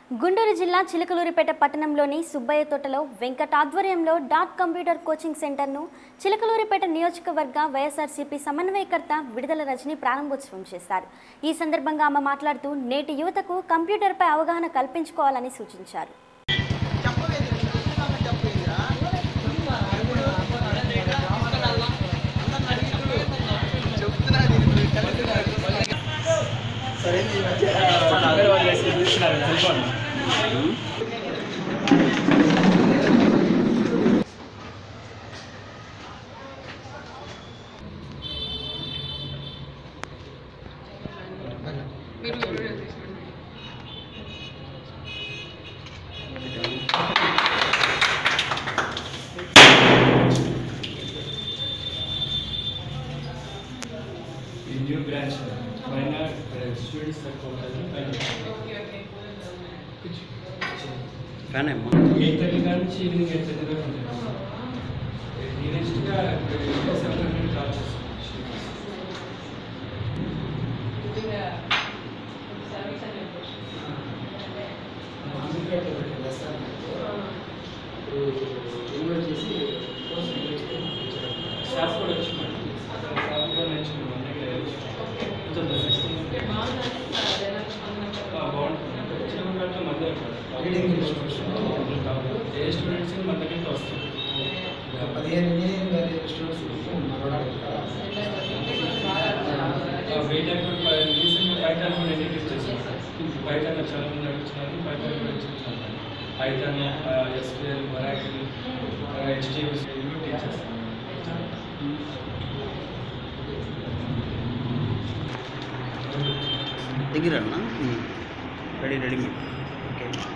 గుంటూరు జిల్లా చిలకలూరిపేట పట్టణంలోని సుబ్బయ్య తోటలో వెంకట ఆధ్వర్యంలో డాట్ కంప్యూటర్ కోచింగ్ సెంటర్ను చిలకలూరిపేట నియోజకవర్గ వైఎస్ఆర్సీపీ సమన్వయకర్త విడుదల రజని ప్రారంభోత్సవం చేశారు ఈ సందర్భంగా ఆమె మాట్లాడుతూ నేటి యువతకు కంప్యూటర్పై అవగాహన కల్పించుకోవాలని సూచించారు ఈ న్యూ బ్రాంచ్ పైన స్టూడెంట్స్ తక్కువ ఉంటుంది పైన ఫ్యాన్ అమ్మా ఎయిట్ థర్టీ కాడ నుంచి ఈవినింగ్ ఎయిట్ థర్టీ దాకా ఉంటుంది నీరెస్ట్గా సెవెన్ హండ్రెడ్ కాల్ చేస్తాం స్టాఫ్ కూడా వచ్చి స్టాఫ్ కూడా నేర్చుకున్నాం మన దగ్గర కొంచెం సిస్టమ్ బాగుంటుంది వచ్చిన వాళ్ళు మన దగ్గర ఏ స్టూడెంట్స్ మన దగ్గరికి వస్తారు పదిహేను ఇంజనీరింగ్ కాలేజ్ స్టూడెంట్స్ మనోడాలి బీటెక్ రీసెంట్గా పైథాన్ కూడా ఇంట్రడ్యూస్ చేశాం పైథాన్ చాలా మంది అడుగుతున్నారు పైథాన్ కూడా చూస్తున్నాను పైథాన్ ఎస్క్యూఎల్ మరాకిల్ హెచ్డిఎఫ్సి టీచ్ చేస్తాను దగ్గర అన్న రెడీ రెడీమేడ్ ఓకే